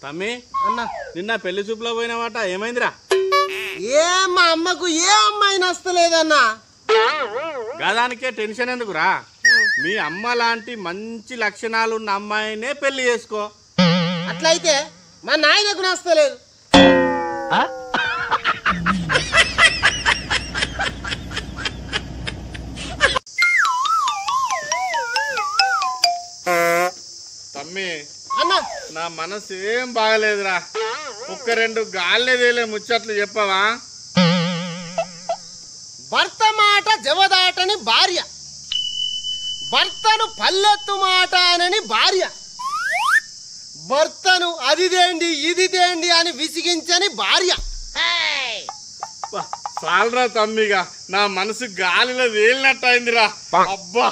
తమ్మి అన్న నిన్న పెళ్లి చూపులో పోయినావట ఏమైందిరా ఏ మా అమ్మకు ఏ అమ్మాయి నచ్చలేదన్నా గదానికే టెన్షన్ ఎందుకురా మీ అమ్మ లాంటి మంచి లక్షణాలు ఉన్న అమ్మాయినే పెళ్లి చేసుకో అట్లయితే మా నాయనకు నచ్చలేదు తమ్మి అన్న నా మనసు ఏం బాగలేదురా ఒక్క రెండు గాలిదేలే ముచ్చట్లు చెప్పవా భర్త మాట జవదాటని భార్య భర్తను పల్లెత్తు మాట అనని భార్య భర్తను అది తేండి ఇది తేండి అని విసిగించని భార్య అబ్బా, చాలరా తమ్మిగా నా మనసు గాలిలో వేలినట్టు అయిందిరా అబ్బా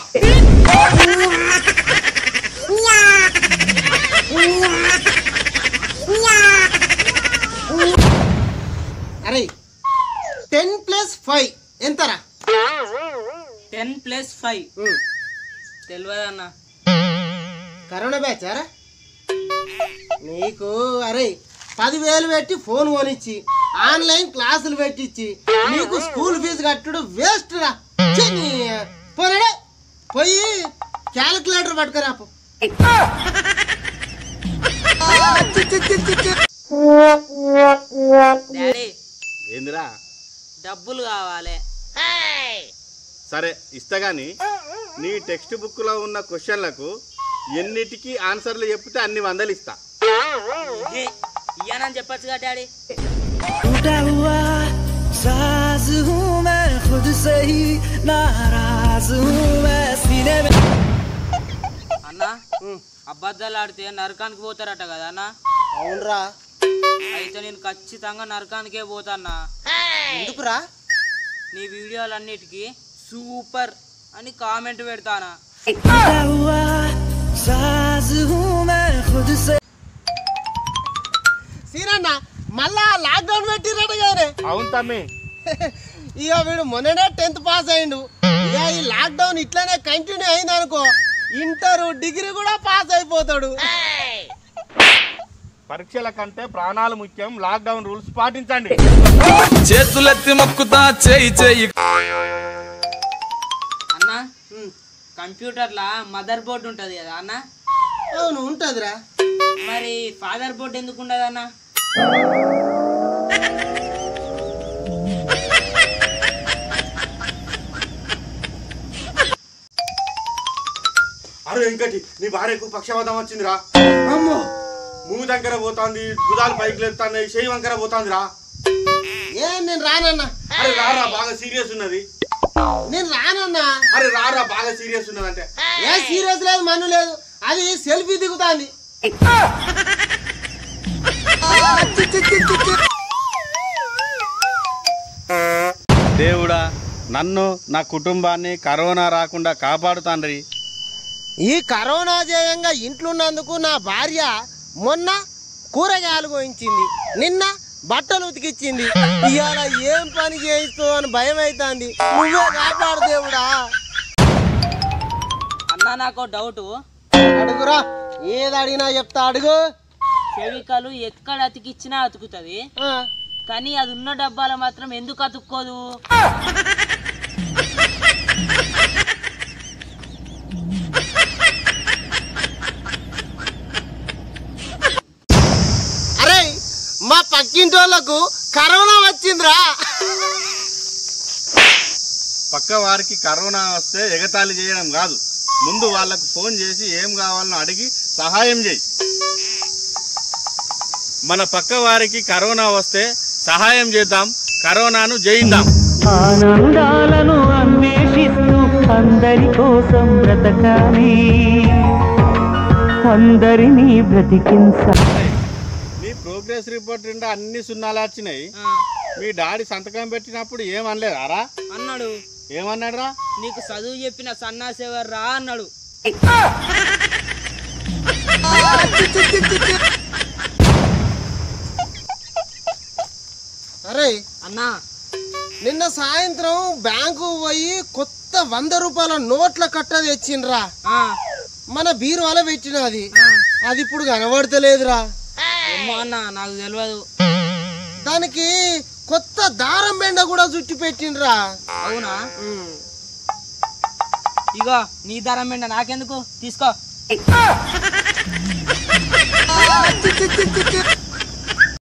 అరే టెన్ ప్లస్ ఫైవ్ ఎంతరా టెన్ ప్లస్ ఫైవ్ ఉమ్, తెలియదు అన్న కరోనా బ్యాచ్ అరా నీకు అరే పదివేలు పెట్టి ఫోన్ కొనిచ్చి ఆన్లైన్ క్లాసులు పెట్టించి నీకు స్కూల్ ఫీజు కట్టుడు వేస్ట్ రా ఛీ, నీ పోనడే పోయి క్యాలిక్యులేటర్ పట్టుకురా పో. డాడీ ఏందిరా డబ్బులు కావాలి సరే ఇస్తా గాని నీ టెక్స్ట్ బుక్ లో ఉన్న క్వశ్చన్లకు ఎన్నిటికి ఆన్సర్లు చెప్తే అన్ని వందలు ఇస్తా ఏ, ఇయ్యనని చెప్పొచ్చుగా డాడీ टूटा हुआ साज हूँ मैं खुद से ही नाराज हूँ मैं सीने में అన్న అబద్ధాలు ఆడితే నరకానికి పోతారట కదా అన్న అవునరా అయితే నేను ఖచ్చితంగా నరకానికే పోతాన్నా ఎందుకురా నీ వీడియోలన్నిటికీ సూపర్ అని కామెంట్ పెడతానా टूटा हुआ साज हूँ मैं खुद से సీనన్న మళ్ళా లాక్డౌన్ పెట్టిరట కానీ అవును తమ్మి ఇక వీడు మొన్ననే టెన్త్ పాస్ అయిండు ఇక ఈ లాక్డౌన్ ఇట్లనే కంటిన్యూ అయింది అనుకో ఇంటర్ డిగ్రీ కూడా పాస్ అయిపోతాడు పరీక్షల కంటే ప్రాణాలు ముఖ్యం లాక్డౌన్ రూల్స్ పాటించండి చేతులెత్తి మొక్కుతా చేయి చేయి అన్న కంప్యూటర్లా మదర్ బోర్డు ఉంటుంది కదా అన్న అవును ఉంటదిరా మరి ఫాదర్ బోర్డు ఎందుకు ఉండదు అన్న అరే వెంకటి నీ భార్యకు పక్షవాతం వచ్చిందిరా అమ్మో మూడు దగ్గర పోతాంది బుధాలు పైకి లేస్తాయి చేయి వంకర పోతాందిరా ఏ నేను రానన్నా అరే రారా బాగా సీరియస్ ఉన్నది నేను రానన్నా అరే రారా బాగా సీరియస్ ఉన్నది అంటే ఏ సీరియస్ లేదు మన్ను లేదు అది సెల్ఫీ దిగుతాంది దేవుడా నన్ను నా కుటుంబాన్ని కరోనా రాకుండా కాపాడుతాండ్రి ఈ కరోనా జయంగా ఇంట్లున్నందుకు నా భార్య మొన్న కూరగాయలు కోయించింది నిన్న బట్టలు ఉతికిచ్చింది ఇవాళ ఏం పని చేయిస్తావు అని భయం అవుతుంది నువ్వే కాపాడు దేవుడా అన్న నాకు డౌట్ అడుగురా ఏది అడిగినా చెప్తా అడుగు చెవికలు ఎక్కడ అతికిచ్చినా అతుకుతుంది ఆ, కానీ అది ఉన్న డబ్బాలో మాత్రం ఎందుకు అతుక్కోదు అరే మా పక్కింటి వాళ్ళకు కరోనా వచ్చిందిరా పక్క వారికి కరోనా వస్తే ఎగతాళి చేయడం కాదు ముందు వాళ్ళకు ఫోన్ చేసి ఏం కావాలనో అడిగి సహాయం చేయి మన పక్క వారికి కరోనా వస్తే సహాయం చేద్దాం కరోనాను జయిద్దాం ఆనందాలను అన్వేషిస్తూ అందరి కోసం బ్రతకాలి అందరినీ బ్రతికించ మీ ప్రోగ్రెస్ రిపోర్ట్ నిండా అన్ని సున్నాలు వచ్చినాయి ఆ, మీ డాడీ సంతకం పెట్టినప్పుడు ఏమనలేదారా అన్నాడు ఏమన్నాడు రా నీకు చదువు చెప్పిన సన్నాసేవర్ రా అన్నాడు అరే అన్నా నిన్న సాయంత్రం బ్యాంకు పోయి కొత్త వంద రూపాయల నోట్ల కట్ట తెచ్చిండ్రా ఆ, మన బీరువాలో పెట్టినది అది ఇప్పుడు కనబడతలేదురా ఏమో అన్న నాకు తెలియదు దానికి కొత్త దారం బెండ కూడా చుట్టి పెట్టిండ్రా అవునా ఉమ్. ఇగో నీ ధరం ఏంట నాకెందుకు తీసుకో